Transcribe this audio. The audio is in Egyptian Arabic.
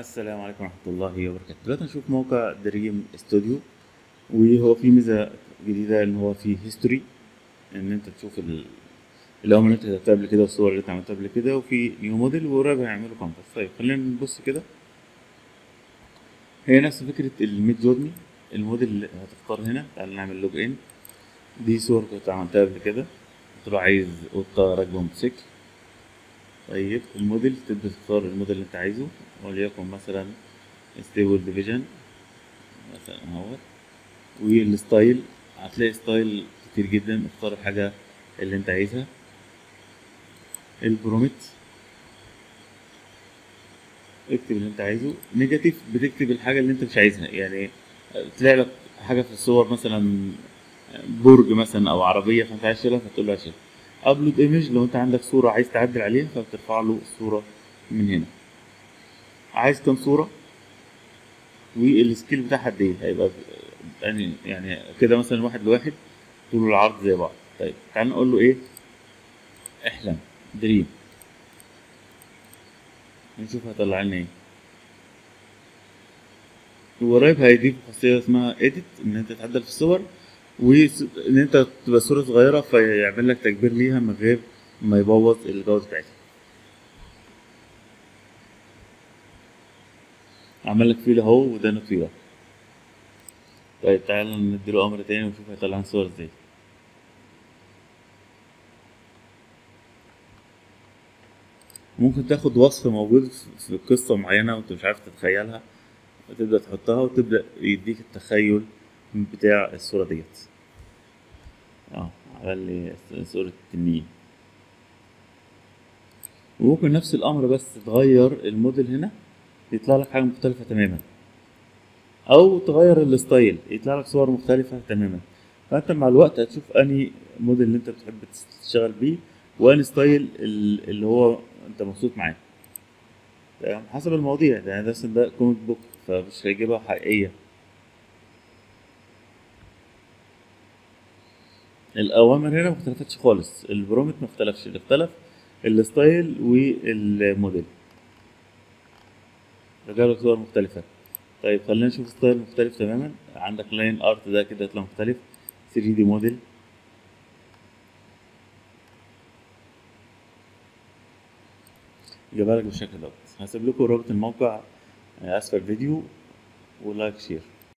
السلام عليكم ورحمة الله وبركاته دلوقتي هنشوف موقع دريم استوديو وهو فيه ميزة جديدة ان هو فيه هيستوري ان انت تشوف ال- الأمر اللي انت كتبتها قبل كده والصور اللي انت عملتها قبل كده وفي نيو موديل وقريب هيعملوا كونتاكت طيب خلينا نبص كده هي نفس فكرة الميد جورني الموديل اللي هتختار هنا تعال نعمل لوج ان دي صور كنت عملتها قبل كده قلت له عايز قطة راكبة موتوسيكل طيب الموديل تبدأ تختار الموديل اللي انت عايزه وليكن مثلا ستيبل ديفيجن مثلا اهوت والستايل هتلاقي ستايل كتير جدا اختار الحاجة اللي انت عايزها البرومت اكتب اللي انت عايزه نيجاتيف بتكتب الحاجة اللي انت مش عايزها يعني تلاقي لك حاجة في الصور مثلا برج مثلا او عربية فانت عايز تشيلها فتقول له اشيلها ابلود ايمج لو انت عندك صورة عايز تعدل عليها فبترفع له الصورة من هنا عايز كام صورة والسكيل بتاعها قد ايه هيبقى يعني يعني كده مثلا واحد لواحد طول العرض زي بعض طيب تعال نقول له ايه احلم دريم نشوف هيطلع لنا ايه وقريب هيضيف خاصية اسمها edit ان انت تعدل في الصور وان انت تبقى صورة صغيرة فيعمل لك تكبير ليها من غير ما يبوظ الجودة بتاعتها عمل لك فيل اهو وده طويلة طيب تعالى نديله امر تاني ونشوف هيطلع لنا صور ازاي ممكن تاخد وصف موجود في قصة معينة وانت مش عارف تتخيلها وتبدأ تحطها وتبدأ يديك التخيل بتاع الصورة ديت اه عمل لي صورة التنين وممكن نفس الأمر بس تغير الموديل هنا يطلع لك حاجة مختلفة تماما أو تغير الستايل يطلع لك صور مختلفة تماما فأنت مع الوقت هتشوف أنهي موديل اللي أنت بتحب تشتغل بيه وأنهي ستايل اللي هو أنت مبسوط معاه تمام حسب المواضيع يعني ده ده كوميك بوك فمش هيجيبها حقيقية الأوامر هنا مختلفتش خالص البرومت مختلفش اللي اختلف الستايل والموديل رجع لك صور مختلفة طيب خلينا نشوف ستايل مختلف تماما عندك لاين ارت ده كده يطلع مختلف 3 دي موديل جابها لك بالشكل دوت هسيب لكم رابط الموقع اسفل الفيديو ولايك شير